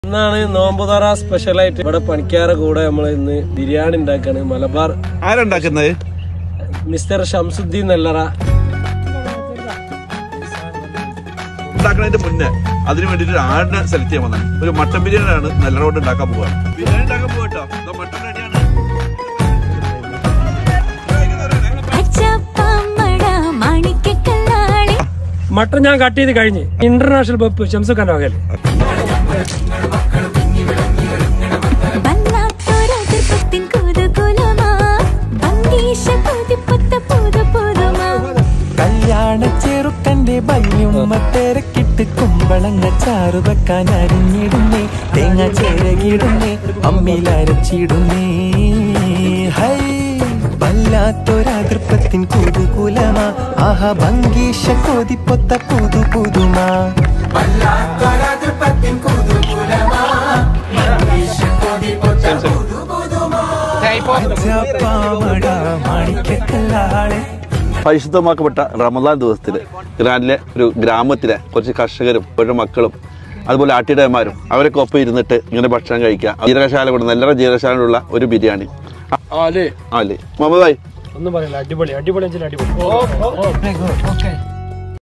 ഇന്നാണ് നോമ്പുതറ സ്പെഷ്യൽ ആയിട്ട് ഇവിടെ പണിക്കാരെ കൂടെ നമ്മൾ ഇന്ന് ബിരിയാണി ഉണ്ടാക്കാണ് മലബാർ ആരുണ്ടാക്കുന്നത് മിസ്റ്റർ ഷംസുദ്ദീൻ നെല്ലറ ഉണ്ടാക്കുന്നതിന്റെ മുന്നേ അതിന് വേണ്ടിട്ട് ഒരു ആടിനെ സെലക്ട് ചെയ്യാൻ വന്നത് ഒരു മട്ടൻ ബിരിയാണിയാണ് നല്ല റോഡ് ഉണ്ടാക്കാൻ പോവാണ് ബിരിയാണി ഉണ്ടാക്കാൻ പോകട്ടോ മട്ടൻ റെഡിയാണ് അച്ചപ്പമ്മട മാണിക്കക്കല്ലാളി മട്ടൺ ഞാൻ കട്ട് ചെയ്ത് കഴിഞ്ഞ് ഇന്റർനാഷണൽ ബപ്പ് ഷംസുഖാന്റെ വകയിൽ വല്ലാത്തൊരതിർപ്പത്തിൻ കുതുകുലമാ ബന്ദീശ കൊതിപ്പത്ത പുതു പുതുമാ കല്യാണ ചെറുക്കന്റെ ഭംഗിയുമ്മ തിരക്കിട്ട് കുമ്പളങ്ങ ചാറ് വെക്കാൻ അരിഞ്ഞിടുന്നേ തേങ്ങ ചേരകിടുന്നേ അമ്മിലരച്ചിടുന്നേ ഹൈ വല്ലാത്തൊരതൃപ്പത്തിൻ കുതുകുലമാ ആഹ ഭംഗീഷ കൊതിപ്പൊത്ത പുതു പുതുമാ അച്ചപ്പാമട മാണിക്കക്കല്ലാളെ പരിശുദ്ധമാക്കപ്പെട്ട റമദാൻ ദിവസത്തിൽ ഇറാനിലെ ഒരു ഗ്രാമത്തിലെ കുറച്ച് കർഷകരും അവരുടെ മക്കളും അതുപോലെ ആട്ടിടയന്മാരും അവരൊക്കെ ഒപ്പം ഇരുന്നിട്ട് ഇങ്ങനെ ഭക്ഷണം കഴിക്കുക ജീരകശാല കൊണ്ട് നല്ല ജീരകശാലയുള്ള ഒരു ബിരിയാണി അല്ലേ ആ അല്ലേ മുഹമ്മദ് ഭായ് ഒന്നും പറയില്ല അടിപൊളി അടിപൊളി വെച്ചാൽ അടിപൊളി